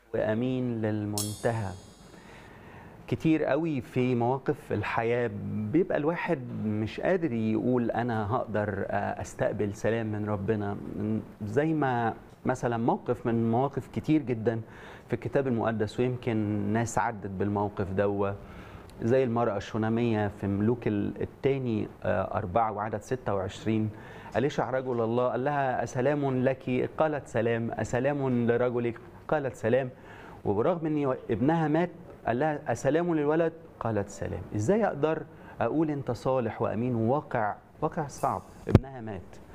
وامين للمنتهى كتير قوي في مواقف الحياة بيبقى الواحد مش قادر يقول أنا هقدر أستقبل سلام من ربنا زي ما مثلا موقف من مواقف كتير جدا في الكتاب المقدس ويمكن ناس عدت بالموقف دوا زي المرأة الشونامية في ملوك الثاني أربعة وعدد 26 أليشع رجل الله قال لها أسلام لك قالت سلام أسلام لرجلك قالت سلام وبرغم أن ابنها مات قال لها أسلام للولد قالت سلام إزاي أقدر أقول أنت صالح وأمين وواقع واقع صعب ابنها مات